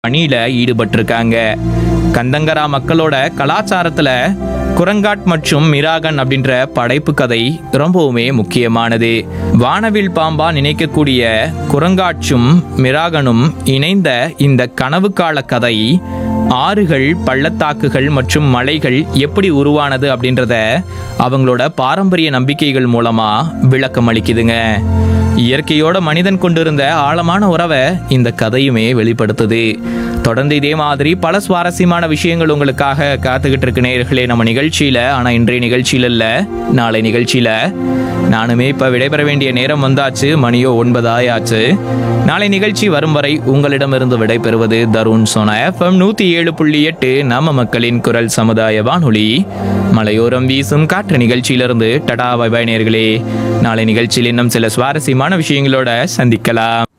பணியில ஈடுபட்டிருக்காங்க கந்தங்கரா மக்களோட கலாச்சாரத்துல குரங்காட் மற்றும் மிராகன் அப்படின்ற படைப்பு கதை ரொம்பவுமே முக்கியமானது வானவில் பாம்பா நினைக்கக்கூடிய குரங்காட்சும் மிராகனும் இணைந்த இந்த கனவு கால கதை ஆறுகள் பள்ளத்தாக்குகள் மற்றும் மலைகள் எப்படி உருவானது அப்படின்றத அவங்களோட பாரம்பரிய நம்பிக்கைகள் மூலமா விளக்கம் அளிக்குதுங்க இயற்கையோட மனிதன் கொண்டிருந்த ஆழமான உறவை இந்த கதையுமே வெளிப்படுத்துது தொடர்ந்து இதே மாதிரி பல சுவாரஸ்யமான விஷயங்கள் உங்களுக்காக காத்துக்கிட்டு இருக்கு நேயர்களே நம்ம நிகழ்ச்சியில ஆனா இன்றைய நிகழ்ச்சியில இல்ல நாளை நிகழ்ச்சியில நானுமே இப்ப விடைபெற வேண்டிய நேரம் வந்தாச்சு மணியோ ஒன்பது ஆயாச்சு நாளை நிகழ்ச்சி வரும் வரை உங்களிடமிருந்து விடைபெறுவது தருண் சோனா எஃப்எம் நூத்தி ஏழு புள்ளி எட்டு நம்ம மக்களின் குரல் சமுதாய வானொலி மலையோரம் வீசும் காற்று நிகழ்ச்சியிலிருந்து டடா பை பை நேயர்களே நாளை நிகழ்ச்சியில் இன்னும் சில சுவாரஸ்யமான விஷயங்களோட சந்திக்கலாம்